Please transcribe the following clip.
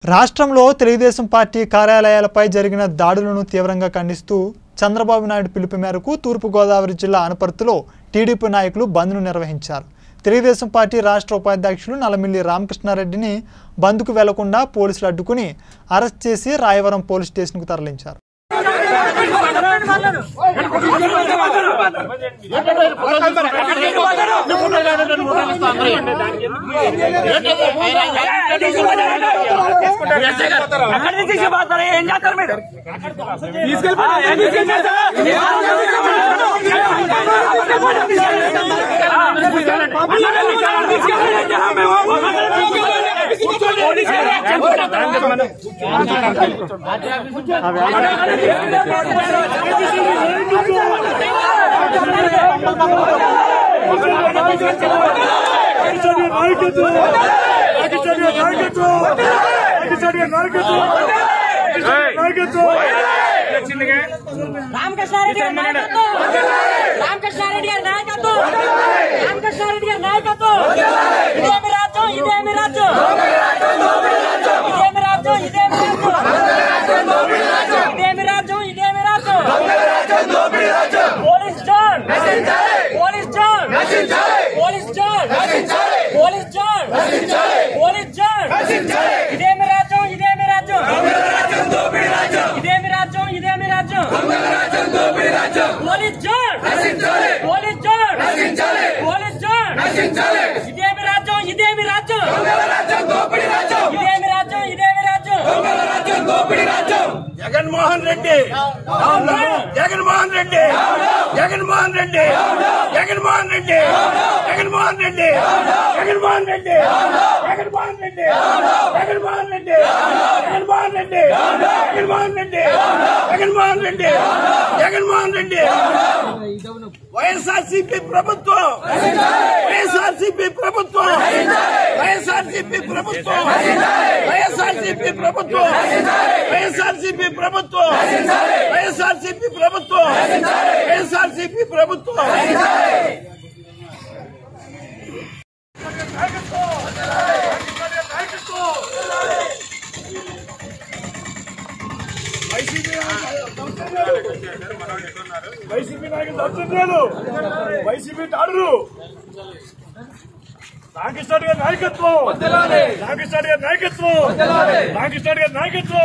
రాష్ట్రంలో తెలుగుదేశం పార్టీ కార్యాలయాలపై జరిగిన దాడులను తీవ్రంగా ఖండిస్తూ చంద్రబాబు నాయుడు పిలుపు మేరకు తూర్పుగోదావరి జిల్లా అనపర్తిలో టీడీపీ నాయకులు బంద్ను నిర్వహించారు తెలుగుదేశం పార్టీ రాష్ట్ర ఉపాధ్యక్షులు నల్లమిల్లి రామకృష్ణారెడ్డిని బంద్కు వెళ్లకుండా పోలీసులు అడ్డుకుని అరెస్ట్ చేసి రాయవరం పోలీస్ స్టేషన్కు తరలించారు అక్కడి నుంచి తీసుకుపోతారు ఏం చేస్తారు మీరు రామకృష్ణారెడ్డి గారి నాయకత్వం రామకృష్ణారెడ్డి గారి నాయకత్వం రామకృష్ణారెడ్డి గారి నాయకత్వం ఇదేమి రాజ్యం ఇదేమి రాజ్యం ఇదేమి రాజ్యం ఇదేమి రాజ్యం ఇదేమి రాజ్యం ఇదేమి రాజ్యం police star police star police star police star police star ఇదేమి రాజ్యం ఇదేమి రాజ్యం ఇదేమి రాజ్యం ఇదేమి రాజ్యం పోలీస్ జోర్ పోలీస్ జోర్ పోలీస్ జోర్ ఇదేమి రాజ్యం ఇదేమి రాజ్యం ఇదేమి రాజ్యం ఇదేమి రాజ్యం జగన్మోహన్ రెడ్డి జగన్మోహన్ రెడ్డి జగన్మోహన్ రెడ్డి జగన్మోహన్ రెడ్డి జగన్మోహన్ రెడ్డి జగన్మోహన్ రెడ్డి జగన్మోహన్ రెడ్డి జగన్మోహన్ రెడ్డి జగన్మోహన్ రెడ్డి జగన్మోహన్ రెడ్డి జగన్మోహన్ రెడ్డి జగన్మోహన్ రెడ్డి వైఎస్ఆర్సీపీ ప్రభుత్వం వైఎస్ఆర్సీపీ ప్రభుత్వం వైఎస్ఆర్సీపీ ప్రభుత్వం వైఎస్ఆర్సీపీ ప్రభుత్వం వైఎస్ఆర్సీపీ ప్రభుత్వం వైఎస్ఆర్సీపీ ప్రభుత్వం వైఎస్ఆర్సీపీ ప్రభుత్వం వైసీపీ నాయకులు దౌర్జన్యాలు వైసీపీ దాడులు రామకృష్ణ గారి నాయకత్వం రామకృష్ణ గారి నాయకత్వం రామకృష్ణ గారి నాయకత్వం